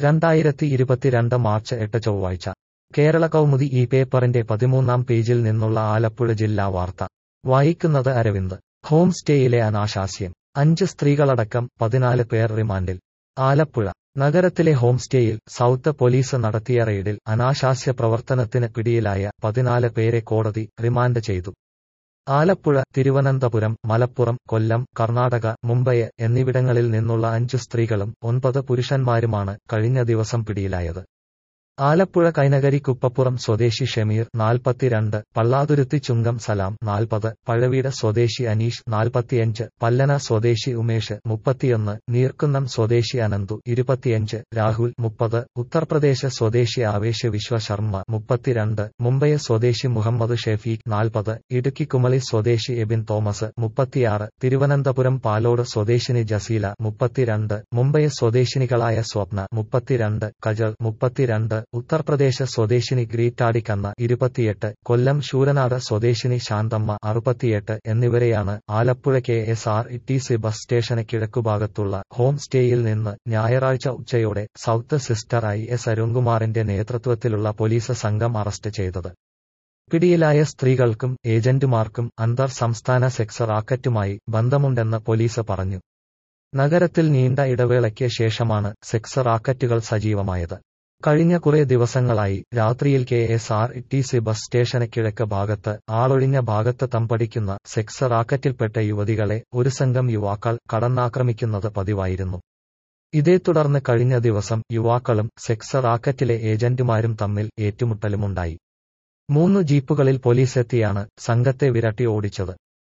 രണ്ടായിരത്തി ഇരുപത്തിരണ്ട് മാർച്ച് എട്ട് ചൊവ്വാഴ്ച കേരള കൗമുദി ഈ പേപ്പറിന്റെ പതിമൂന്നാം പേജിൽ നിന്നുള്ള ആലപ്പുഴ ജില്ലാ വാർത്ത വായിക്കുന്നത് അരവിന്ദ് ഹോം സ്റ്റേയിലെ അനാശാസ്യം അഞ്ച് സ്ത്രീകളടക്കം പതിനാല് പേർ റിമാൻഡിൽ ആലപ്പുഴ നഗരത്തിലെ ഹോം സ്റ്റേയിൽ സൗത്ത് പോലീസ് നടത്തിയ റെയ്ഡിൽ അനാശാസ്യ പ്രവർത്തനത്തിന് പിടിയിലായ പതിനാല് പേരെ കോടതി റിമാൻഡ് ചെയ്തു ആലപ്പുഴ തിരുവനന്തപുരം മലപ്പുറം കൊല്ലം കർണാടക മുംബൈ എന്നിവിടങ്ങളിൽ നിന്നുള്ള അഞ്ചു സ്ത്രീകളും ഒൻപത് പുരുഷന്മാരുമാണ് കഴിഞ്ഞ ദിവസം പിടിയിലായത് ആലപ്പുഴ കൈനകരി കുപ്പപ്പുറം സ്വദേശി ഷമീർ നാൽപ്പത്തിരണ്ട് പള്ളാതുരുത്തി ചുങ്കം സലാം നാൽപ്പത് പഴവീട് സ്വദേശി അനീഷ് നാൽപ്പത്തിയഞ്ച് പല്ലന സ്വദേശി ഉമേഷ് മുപ്പത്തിയൊന്ന് നീർക്കുന്നം സ്വദേശി അനന്തു ഇരുപത്തിയഞ്ച് രാഹുൽ മുപ്പത് ഉത്തർപ്രദേശ് സ്വദേശി ആവേശ് വിശ്വശർമ്മ മുപ്പത്തിരണ്ട് മുംബൈ സ്വദേശി മുഹമ്മദ് ഷെഫീഖ് നാൽപ്പത് ഇടുക്കി കുമളി സ്വദേശി എബിൻ തോമസ് മുപ്പത്തിയാറ് തിരുവനന്തപുരം പാലോട് സ്വദേശിനി ജസീല മുപ്പത്തിരണ്ട് മുംബൈ സ്വദേശിനികളായ സ്വപ്ന മുപ്പത്തിരണ്ട് കജൾ മുപ്പത്തിരണ്ട് ഉത്തർപ്രദേശ് സ്വദേശിനി ഗ്രീറ്റാടി കന്ന ഇരുപത്തിയെട്ട് കൊല്ലം ശൂരനാട് സ്വദേശിനി ശാന്തമ്മ അറുപത്തിയെട്ട് എന്നിവരെയാണ് Alappuzha K S R T C bus സ്റ്റേഷന് കിഴക്കുഭാഗത്തുള്ള ഹോം സ്റ്റേയിൽ നിന്ന് ഞായറാഴ്ച ഉച്ചയോടെ സൗത്ത് സിസ്റ്റർ ഐ എസ് അരുൺകുമാറിന്റെ നേതൃത്വത്തിലുള്ള പോലീസ് സംഘം അറസ്റ്റ് ചെയ്തത് പിടിയിലായ സ്ത്രീകൾക്കും ഏജന്റുമാർക്കും അന്തർ സംസ്ഥാന സെക്സ് റാക്കറ്റുമായി ബന്ധമുണ്ടെന്ന് പോലീസ് പറഞ്ഞു നഗരത്തിൽ നീണ്ട ഇടവേളയ്ക്ക് ശേഷമാണ് സെക്സ് റാക്കറ്റുകൾ സജീവമായത് കഴിഞ്ഞ കുറെ ദിവസങ്ങളായി രാത്രിയിൽ K S R T C bus സ്റ്റേഷന് കിഴക്ക് ഭാഗത്ത് ആളൊഴിഞ്ഞ ഭാഗത്ത് തമ്പടിക്കുന്ന സെക്സ് റാക്കറ്റിൽപ്പെട്ട യുവതികളെ ഒരു സംഘം യുവാക്കൾ കടന്നാക്രമിക്കുന്നത് പതിവായിരുന്നു ഇതേ തുടർന്ന് കഴിഞ്ഞ ദിവസം യുവാക്കളും സെക്സ് റാക്കറ്റിലെ ഏജന്റുമാരും തമ്മിൽ ഏറ്റുമുട്ടലുമുണ്ടായി മൂന്ന് ജീപ്പുകളിൽ പോലീസെത്തിയാണ് സംഘത്തെ വിരട്ടി ഓടിച്ചത്